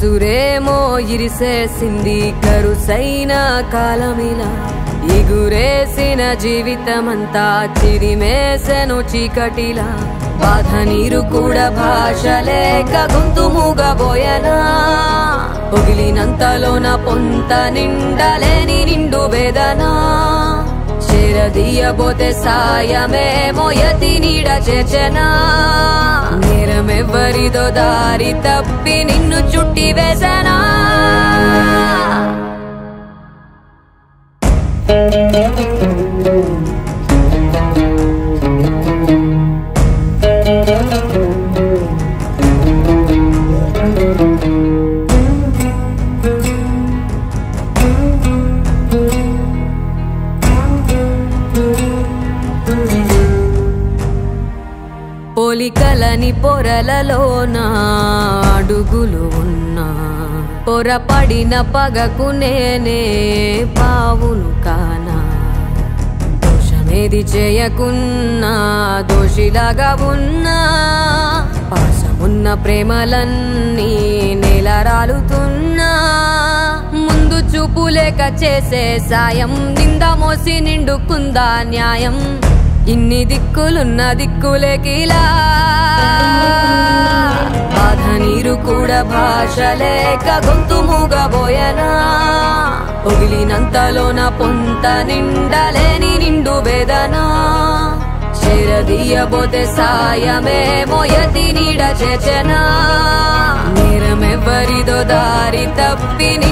ఉసురేమో ఇరిసేసింది కరుసైన కాలమిలా ఎగురేసిన జీవితమంతా చిరిమేసెను చీకటిలా బాధ నీరు కూడా భాష లేక గొంతు మూగబోయనా పొగిలినంతలోన పొంత నిండలేని నిండు వేదనా చేరదీయబోతే సాయమేమో యతి నీడ చేర్చనా నేరమెవ్వరిదో దారి తప్పి నిన్ను చుట్టి వేసనా పోలికలని పొరలలోన అడుగులు ఉన్నా పొరపడిన పగకు నేనే పావును కానా దోషమేది చేయకున్నా దోషిలాగా ఉన్నా పాసమున్న ప్రేమలన్నీ నేల రాలుతున్నా ముందు చూపు లేక చేసే సాయం నింద మోసి నిండుకుందా న్యాయం ఇన్ని దిక్కులున్న దిక్కులేకిలా బాధ నీరు కూడా భాష లేక గొంతు మూగబోయనా పొగిలినంతలోన పొంత నిండలేని నిండు వేదనా చేరదీయబోతే సాయమేమో యతి నీడ చేచనా నేరమెవ్వరిదో దారి తప్పి